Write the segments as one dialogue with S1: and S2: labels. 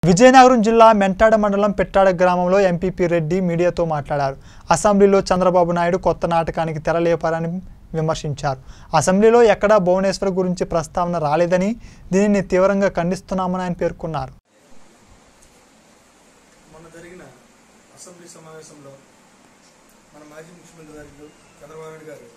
S1: విజయనగరం జిల్లా మెంటాడ మండలం పెట్టాడ గ్రామంలో ఎంపీపీ రెడ్డి మీడియాతో మాట్లాడారు అసెంబ్లీలో చంద్రబాబు నాయుడు కొత్త నాటకానికి తెరలేపారని విమర్శించారు అసెంబ్లీలో ఎక్కడా భువనేశ్వర్ గురించి ప్రస్తావన రాలేదని దీనిని తీవ్రంగా ఖండిస్తున్నామని ఆయన పేర్కొన్నారు
S2: మొన్న జరిగిన అసెంబ్లీ సమావేశంలో మన మాజీ ముఖ్యమంత్రి వర్యులు చంద్రబాబు నాయుడు గారు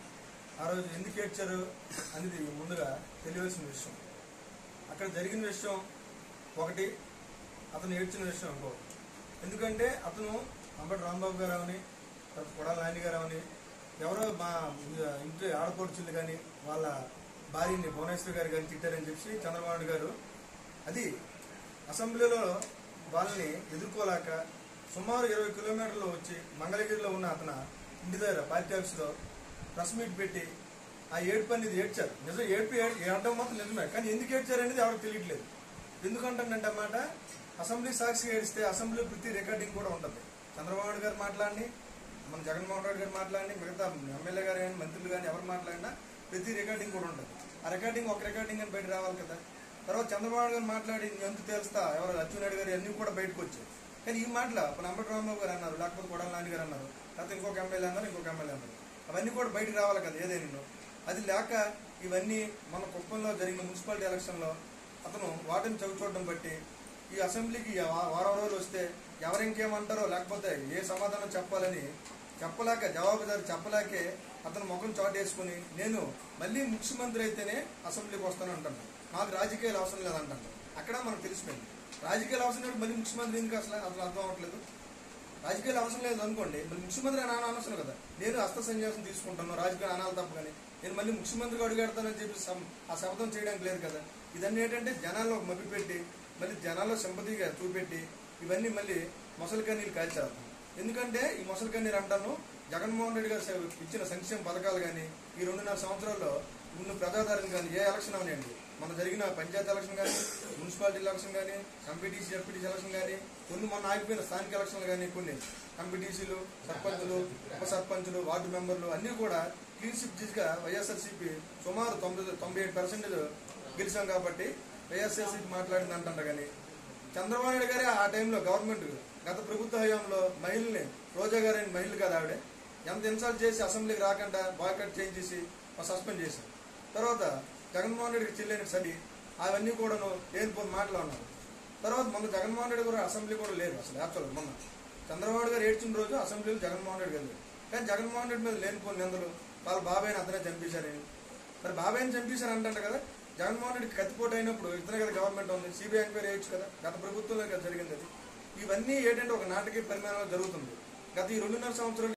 S2: ఆ రోజు ఎందుకు ఏడ్చారు అనేది ముందుగా తెలియవలసిన విషయం అక్కడ జరిగిన విషయం ఒకటి అతను ఏడ్చిన విషయం ఇంకో ఎందుకంటే అతను అంబటి రాంబాబు గారు అవని తర్వాత కొడాల నాయుడు గారు అవని ఎవరో మా ఇంటి ఆడపడుచులు కానీ వాళ్ళ భార్యని భువనేశ్వర్ గారు కానీ తిట్టారని చెప్పి చంద్రబాబు నాయుడు గారు అది అసెంబ్లీలో వాళ్ళని ఎదుర్కోలేక సుమారు ఇరవై కిలోమీటర్లు వచ్చి మంగళగిరిలో ఉన్న అతను ఇంటి దగ్గర పార్టీ ఆఫీస్లో ప్రెస్ మీట్ పెట్టి ఆ ఏడుపు అనేది ఏడ్చారు నిజం ఏడుపు ఏడ్- ఏడడం మాత్రం నిజమే కానీ ఎందుకు ఏడ్చారు అనేది ఎవరికి తెలియట్లేదు ఎందుకంటానంటే అన్నమాట అసెంబ్లీ సాక్షిగా ఏడిస్తే అసెంబ్లీ ప్రతి రికార్డింగ్ కూడా ఉంటుంది చంద్రబాబు నాయుడు గారు మాట్లాడి మన జగన్మోహన్ రెడ్డి గారు మాట్లాడి మిగతా ఎమ్మెల్యే గారు కానీ మంత్రులు కానీ ఎవరు మాట్లాడినా ప్రతి రికార్డింగ్ కూడా ఉంటుంది ఆ రికార్డింగ్ ఒక రికార్డింగ్ అని బయట రావాలి కదా తర్వాత చంద్రబాబు నాయుడు గారు మాట్లాడి నీ ఎంత తెలుస్తా ఎవరు అచ్చెన్నాయుడు గారు అన్ని కూడా బయటకు వచ్చాయి కానీ ఈ మాటల ఇప్పుడు అంబటి రాంబాబు గారు అన్నారు లేకపోతే కొడాల నాయుడు గారు అన్నారు లేకపోతే ఇంకొక ఎమ్మెల్యే అన్నారు ఇంకొక ఎమ్మెల్యే అన్నారు అవన్నీ కూడా బయటకు రావాలి కదా ఏదైనా అది లేక ఇవన్నీ మన కుప్పంలో జరిగిన మున్సిపాలిటీ ఎలక్షన్లో అతను వాటిని చవి చూడడం బట్టి ఈ అసెంబ్లీకి ఈ వా- వారం రోజులు వస్తే ఎవరు ఇంకేమంటారో లేకపోతే ఏ సమాధానం చెప్పాలని చెప్పలేక జవాబుదారు చెప్పలేకే అతను ముఖం చాటేసుకుని నేను మళ్ళీ ముఖ్యమంత్రి అయితేనే అసెంబ్లీకి వస్తాను అంటాను నాకు రాజకీయాలు అవసరం లేదంటాను అక్కడ మనకు తెలిసిపోయింది రాజకీయాలు అవసరం లేదు మళ్ళీ ముఖ్యమంత్రి ఎందుకు అసలు అసలు అర్థం అవ్వట్లేదు రాజకీయాలు అవసరం లేదు అనుకోండి మళ్ళీ ముఖ్యమంత్రి అని అన- అనవసరం కదా నేను హస్త సన్యాసం తీసుకుంటాను రాజకీయాలు అనాలి తప్ప కానీ నేను మళ్ళీ ముఖ్యమంత్రిగా అడుగుతానని చెప్పి సం- ఆ శపథం చేయడానికి లేదు కదా ఇదన్నీ ఏంటంటే జనాల్లో ఒక మభ్య పెట్టి మళ్ళీ జనాల్లో సింపతిగా చూపెట్టి ఇవన్నీ మళ్ళీ మొసలి కన్నీళ్ళు కాల్చారు ఎందుకంటే ఈ మొసలి కన్నీరు అంటాను జగన్మోహన్ రెడ్డి గారు సే- ఇచ్చిన సంక్షేమ పథకాలు కానీ ఈ రెండున్నర సంవత్సరాల్లో ఉన్న ప్రజాదారణ కానీ ఏ ఎలక్షన్ అవనండి మన జరిగిన పంచాయతీ ఎలక్షన్ కానీ మున్సిపాలిటీ ఎలక్షన్ కానీ ఎంపీటీసీ ఎంపీటీసీ ఎలక్షన్ కానీ కొన్ని మొన్న ఆగిపోయిన స్థానిక ఎలక్షన్లు కానీ కొన్ని ఎంపీటీసీలు సర్పంచులు ఉప సర్పంచులు వార్డు మెంబర్లు అన్నీ కూడా క్లీన్ స్విప్ గా వైఎస్ఆర్సీపీ సుమారు తొంభై తొంభై ఏడు పర్సెంటేజ్ గెలిచాం కాబట్టి వైఎస్ఆర్సీపీ మాట్లాడింది అంటారు కానీ చంద్రబాబు నాయుడు గారే ఆ టైంలో గవర్నమెంట్ గత ప్రభుత్వ హయాంలో మహిళల్ని రోజా గారిని మహిళలు కదా ఆవిడే ఎంత ఇన్సల్ట్ చేసి అసెంబ్లీకి రాకుండా బాయ్కట్ చేయించేసి సస్పెండ్ చేశారు తర్వాత జగన్మోహన్ రెడ్డికి చెల్లెని సడి అవన్నీ కూడాను లేనిపోని మాటలు ఉన్నారు తర్వాత మొన్న జగన్మోహన్ రెడ్డి కూడా అసెంబ్లీ కూడా లేదు అసలు యాక్చువల్ మొన్న చంద్రబాబు గారు ఏడ్చిన రోజు అసెంబ్లీలో జగన్మోహన్ రెడ్డి గారు లేరు. కానీ జగన్మోహన్ రెడ్డి మీద లేనిపోని నిందలు వాళ్ళ బాబాయ్ని అతనే చంపేశారని మరి బాబాయ్ని చంపేశారు అంటారు కదా జగన్మోహన్ రెడ్డికి కత్తిపోటు అయినప్పుడు ఇతనే కదా గవర్నమెంట్ ఉంది సిబిఐ ఎంక్వైరీ చేయొచ్చు కదా గత ప్రభుత్వంలో కదా జరిగింది అది ఇవన్నీ ఏంటంటే ఒక నాటకీయ పరిమాణంలో జరుగుతుంది గత ఈ రెండున్నర సంవత్సరాలు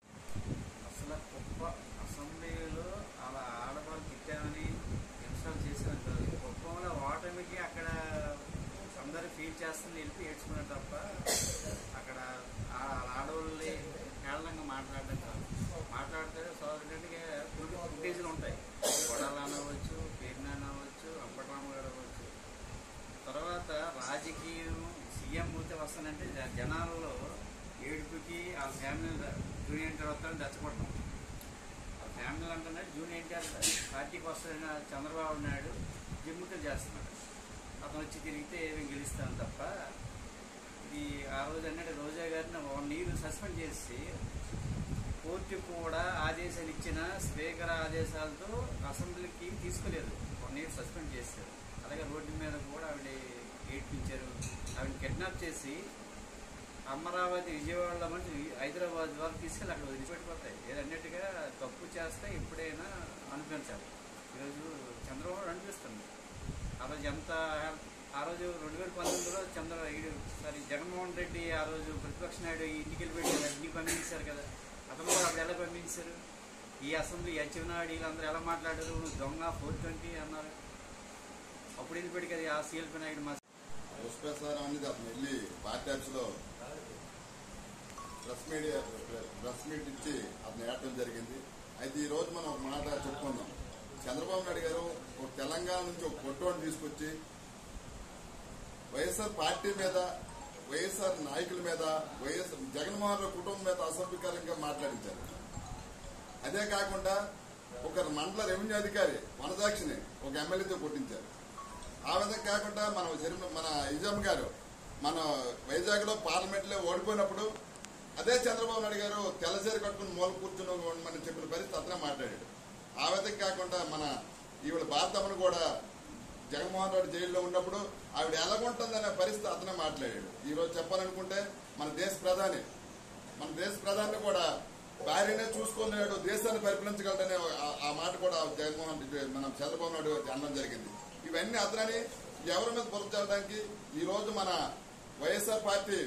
S3: అసలు కుప్ప అసెంబ్లీలో అలా ఆడవాళ్ళు తిట్టామని ఇన్స్టాల్ చేసిన కాదు కుప్పంలో ఓటమికి అక్కడ అందరూ ఫీల్ చేస్తుంది వెళ్ళి ఏడ్చుకున్నారు తప్ప అక్కడ ఆ- ఆడవాళ్ళని కేరళంగా మాట్లాడడం కాదు మాట్లాడితే సోదరుడికి ఫుటేజ్లు ఉంటాయి గొడవలు అనవచ్చు పేరుని అనవచ్చు అంబటరామ గారు అవ్వచ్చు తర్వాత రాజకీయం సీఎం మూతే వస్తానంటే జ- జనాలలో ఏడుపుకి ఆ ఫ్యామిలీ జూనియర్ ఎన్టీఆర్ వస్తారని రెచ్చగొట్టడం ఆ ఫ్యామిలీ అంటున్నా జూనియర్ ఎన్టీఆర్ పార్టీకి వస్తారని చంద్రబాబు నాయుడు జిమ్ముకలు చేస్తున్నాడు అతను వచ్చి తిరిగితే ఏమి గెలుస్తాను తప్ప ఇది ఆ రోజు అన్నట్టు రోజా గారిని వన్ ఇయర్ సస్పెండ్ చేసి కోర్టు కూడా ఆదేశాలు ఇచ్చిన స్పీకర్ ఆదేశాలతో అసెంబ్లీకి తీసుకోలేదు వన్ ఇయర్ సస్పెండ్ చేశారు అలాగే రోడ్డు మీద కూడా ఆవిడ ఏడ్పించారు ఆవిడ కిడ్నాప్ చేసి అమరావతి విజయవాడలో నుంచి హైదరాబాద్ వరకు తీసుకెళ్ళి అక్కడ వదిలిపెట్టిపోతాయి ఏదన్నట్టుగా తప్పు చేస్తే ఎప్పుడైనా అనిపించాలి ఈరోజు చంద్రబాబు అనిపిస్తుంది ఆ రోజు ఎంత ఆ రోజు రెండు వేల పంతొమ్మిదిలో చంద్ర ఈడు సారీ జగన్మోహన్ రెడ్డి ఆ రోజు ప్రతిపక్ష నాయుడు ఇంటికి వెళ్ళిపెట్టి అన్ని పంపించారు కదా అతను కూడా అప్పుడు ఎలా పంపించారు ఈ అసెంబ్లీ అచ్చెన్నాయుడు వీళ్ళందరూ ఎలా మాట్లాడారు నువ్వు దొంగ ఫోర్ ట్వంటీ అన్నారు అప్పుడు వెళ్ళిపెట్టి కదా ఆ సీఎల్పీ నాయుడు మా
S4: దుష్ప్రచారం అనేది అతను వెళ్ళి పార్టీ ఆఫీస్లో ప్రెస్ మీడియా ప్రెస్ మీట్ ఇచ్చి అతను ఏడటం జరిగింది అయితే ఈ రోజు మనం ఒక మాట చెప్పుకుందాం చంద్రబాబు నాయుడు గారు ఒక తెలంగాణ నుంచి ఒక ఫోటోని తీసుకొచ్చి వైఎస్ఆర్ పార్టీ మీద వైఎస్ఆర్ నాయకుల మీద వైఎస్ఆర్ జగన్మోహన్ రెడ్డి కుటుంబం మీద అసభ్యకరంగా మాట్లాడించారు అదే కాకుండా ఒక మండల రెవెన్యూ అధికారి వనదాక్షిని ఒక ఎమ్మెల్యేతో కొట్టించారు ఆ విధంగా కాకుండా మన జరిమ- మన ఇజాం గారు మన వైజాగ్ లో పార్లమెంట్ లో ఓడిపోయినప్పుడు అదే చంద్రబాబు నాయుడు గారు తెల్లసీర కట్టుకుని మూల కూర్చుని మనం చెప్పిన పరిస్థితి అతనే మాట్లాడాడు ఆ విధంగా కాకుండా మన ఈవిడ భారతమ్మను కూడా జగన్మోహన్ రెడ్డి జైల్లో ఉన్నప్పుడు ఆవిడ ఎలాగుంటుందనే పరిస్థితి అతనే మాట్లాడాడు ఈ రోజు చెప్పాలనుకుంటే మన దేశ ప్రధాని మన దేశ ప్రధాని కూడా భార్యనే చూసుకోలేడు దేశాన్ని పరిపాలించగలడనే ఆ- ఆ మాట కూడా జగన్మోహన్ రెడ్డి మన చంద్రబాబు నాయుడు అనడం జరిగింది ఇవన్నీ అతనని ఎవరి మీద పొరచడానికి ఈ రోజు మన వైఎస్ఆర్ పార్టీ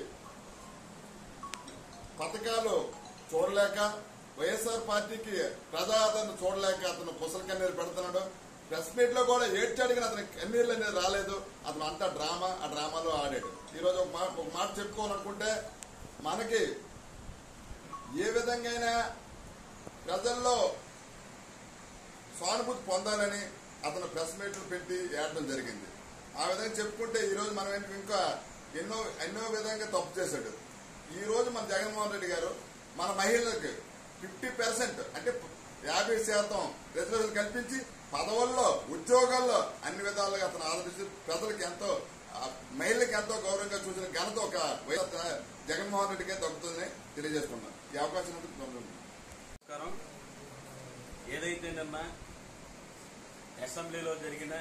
S4: పథకాలు చూడలేక వైఎస్ఆర్ పార్టీకి ప్రజాదరణ చూడలేక అతను పుసల కన్నీరు పెడుతున్నాడు ప్రెస్ మీట్ లో కూడా ఏడ్చాడు కానీ అతని కన్నీళ్ళు అనేది రాలేదు అతను అంతా డ్రామా ఆ డ్రామాలో ఆడాడు ఈ రోజు ఒక మాట ఒక మాట చెప్పుకోవాలనుకుంటే మనకి ఏ విధంగా ప్రజల్లో సానుభూతి పొందాలని అతను ప్రెస్ మీట్లు పెట్టి ఏడడం జరిగింది ఆ విధంగా చెప్పుకుంటే ఈ రోజు మనం ఏంటి ఇంకా ఎన్నో ఎన్నో విధంగా తప్పు చేశాడు ఈ రోజు మన జగన్మోహన్ రెడ్డి గారు మన మహిళలకు ఫిఫ్టీ పర్సెంట్ అంటే యాభై శాతం రిజర్వేషన్ కల్పించి పదవుల్లో ఉద్యోగాల్లో అన్ని విధాలుగా అతను ఆదరించి ప్రజలకు ఎంతో ఆ, మహిళలకు ఎంతో గౌరవంగా చూసిన ఘనత ఒక వైఎస్ జగన్మోహన్ రెడ్డికే దక్కుతుందని తెలియజేస్తున్నాను ఈ అవకాశం ఇచ్చినందుకు ధన్యవాదాలు.
S5: నమస్కారం ఏదైతే నిన్న అసెంబ్లీలో జరిగిన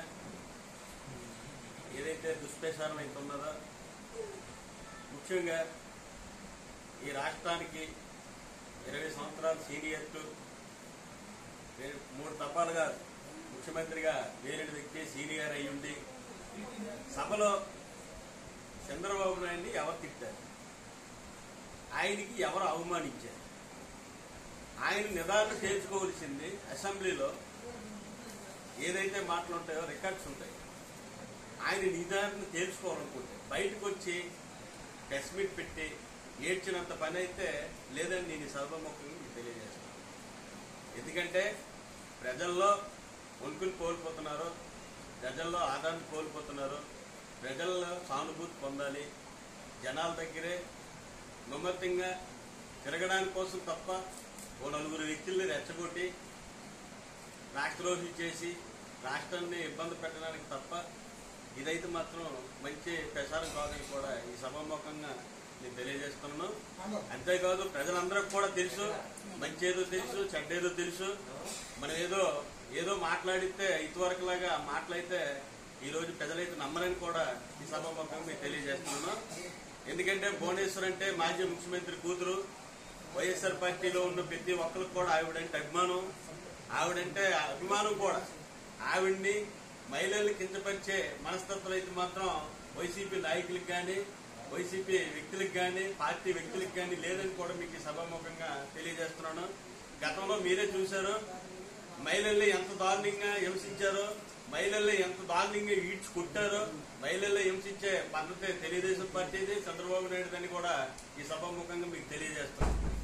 S5: ఏదైతే దుష్ప్రచారం అయితే ఉన్నదో ముఖ్యంగా ఈ రాష్ట్రానికి ఇరవై సంవత్సరాలు సీనియర్లు వే- మూడు తపాలుగా ముఖ్యమంత్రిగా వేరిన వ్యక్తి సీనియర్ అయ్యుండి సభలో చంద్రబాబు నాయుడిని ఎవరు తిట్టారు ఆయనకి ఎవరు అవమానించారు ఆయన నిదానం చేర్చుకోవలసింది అసెంబ్లీలో ఏదైతే మాటలు ఉంటాయో రికార్డ్స్ ఉంటాయి ఆయన నిదానం తేల్చుకోవాలనుకుంటే బయటకు వచ్చి ప్రెస్ మీట్ పెట్టి ఏడ్చినంత పని అయితే లేదని నేను ఈ సర్వముఖంగా మీకు తెలియజేస్తాను ఎందుకంటే ప్రజల్లో ఉనికిని కోల్పోతున్నారు ప్రజల్లో ఆదాన్ని కోల్పోతున్నారు ప్రజల్లో సానుభూతి పొందాలి జనాల దగ్గరే మమ్మత్యంగా తిరగడానికి కోసం తప్ప ఓ నలుగురు వ్యక్తుల్ని రెచ్చగొట్టి రాష్ట్రరోహి చేసి రాష్ట్రాన్ని ఇబ్బంది పెట్టడానికి తప్ప ఇదైతే మాత్రం మంచి ప్రసారం కాదని కూడా ఈ సభాముఖంగా నేను తెలియజేస్తున్నాను అంతేకాదు ప్రజలందరికీ కూడా తెలుసు మంచి ఏదో తెలుసు చెడ్డేదో తెలుసు మనం ఏదో ఏదో మాట్లాడితే ఇదివరకు లాగా మాటలైతే ఈ రోజు ప్రజలైతే నమ్మరని కూడా ఈ సభాముఖంగా మీకు తెలియజేస్తున్నాను ఎందుకంటే భువనేశ్వర్ అంటే మాజీ ముఖ్యమంత్రి కూతురు వైఎస్ఆర్ పార్టీలో ఉన్న ప్రతి ఒక్కరికి కూడా ఆవిడంటే అభిమానం ఆవిడంటే అభిమానం కూడా ఆవిడ్ని మహిళల్ని కించపరిచే మనస్తత్వం అయితే మాత్రం వైసీపీ నాయకులకు కానీ వైసీపీ వ్యక్తులకు కానీ పార్టీ వ్యక్తులకు కానీ లేదని కూడా మీకు ఈ సభాముఖంగా తెలియజేస్తున్నాను గతంలో మీరే చూశారు మహిళల్ని ఎంత దారుణంగా హింసించారో మహిళల్ని ఎంత దారుణంగా ఈడ్చి కొట్టారో మహిళల్ని హింసించే పద్ధతి తెలుగుదేశం పార్టీది చంద్రబాబు నాయుడు అని కూడా ఈ సభాముఖంగా మీకు తెలియజేస్తాను